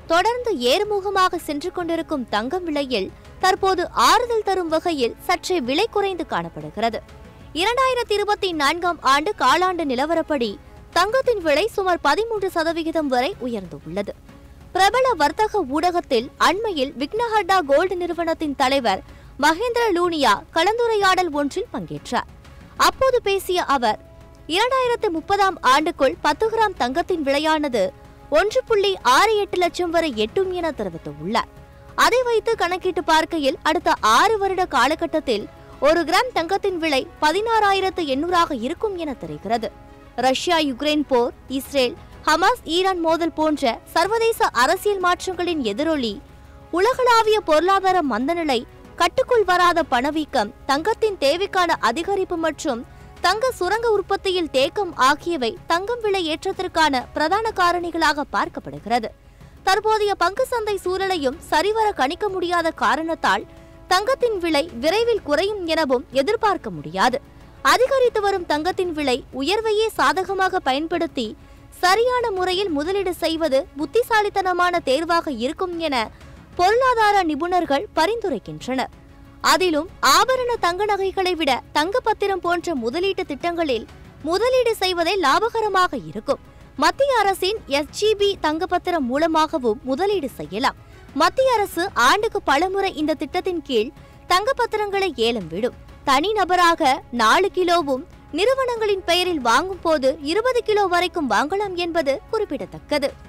தொடர்ந்து ஏறுமுகமாக சென்று கொண்டிருக்கும் தங்கம் விலையில் தற்போது ஆறுதல் தரும் வகையில் சற்றே விலை குறைந்து காணப்படுகிறது இரண்டாயிரத்தி இருபத்தி நான்காம் ஆண்டு காலாண்டு நிலவரப்படி தங்கத்தின் விலை சுமார் பதிமூன்று சதவிகிதம் வரை உயர்ந்துள்ளது பிரபல வர்த்தக ஊடகத்தில் அண்மையில் விக்னஹர்டா கோல்டு நிறுவனத்தின் தலைவர் மகேந்திர லூனியா கலந்துரையாடல் ஒன்றில் பங்கேற்றார் அப்போது பேசிய அவர் இரண்டாயிரத்து முப்பதாம் ஆண்டுக்குள் பத்து கிராம் தங்கத்தின் விலையானது ஒன்று புள்ளி ஆறு எட்டு லட்சம் வரை எட்டும் என தெரிவித்துள்ளார் அதை வைத்து கணக்கிட்டு பார்க்கையில் அடுத்த ஆறு வருட காலகட்டத்தில் ஒரு கிராம் தங்கத்தின் விலை பதினாறாயிரத்து எண்ணூறாக இருக்கும் என தெரிகிறது ரஷ்யா யுக்ரைன் போர் இஸ்ரேல் ஹமாஸ் ஈரான் மோதல் போன்ற சர்வதேச அரசியல் மாற்றங்களின் எதிரொலி உலகளாவிய பொருளாதார மந்தநிலை கட்டுக்குள் வராத பணவீக்கம் தங்கத்தின் தேவைக்கான அதிகரிப்பு மற்றும் தங்க சுரங்க உற்பத்தியில் தேக்கம் ஆகியவை தங்கம் விலை ஏற்றத்திற்கான பிரதான காரணிகளாக பார்க்கப்படுகிறது தற்போதைய பங்கு சந்தை சூழலையும் சரிவர கணிக்க முடியாத காரணத்தால் தங்கத்தின் விலை விரைவில் குறையும் எனவும் எதிர்பார்க்க முடியாது அதிகரித்து வரும் தங்கத்தின் விலை உயர்வையே சாதகமாக பயன்படுத்தி சரியான முறையில் முதலீடு செய்வது புத்திசாலித்தனமான தேர்வாக இருக்கும் என பொருளாதார நிபுணர்கள் பரிந்துரைக்கின்றனர் அதிலும் ஆபரண தங்க நகைகளை விட தங்க பத்திரம் போன்ற முதலீட்டு திட்டங்களில் முதலீடு செய்வதே லாபகரமாக இருக்கும் மத்திய அரசின் எஸ்ஜிபி தங்கப்பத்திரம் மூலமாகவும் முதலீடு செய்யலாம் மத்திய அரசு ஆண்டுக்கு பலமுறை இந்த திட்டத்தின் கீழ் தங்கப்பத்திரங்களை ஏலம் விடும் தனிநபராக நாலு கிலோவும் நிறுவனங்களின் பெயரில் வாங்கும் போது இருபது கிலோ வரைக்கும் வாங்கலாம் என்பது குறிப்பிடத்தக்கது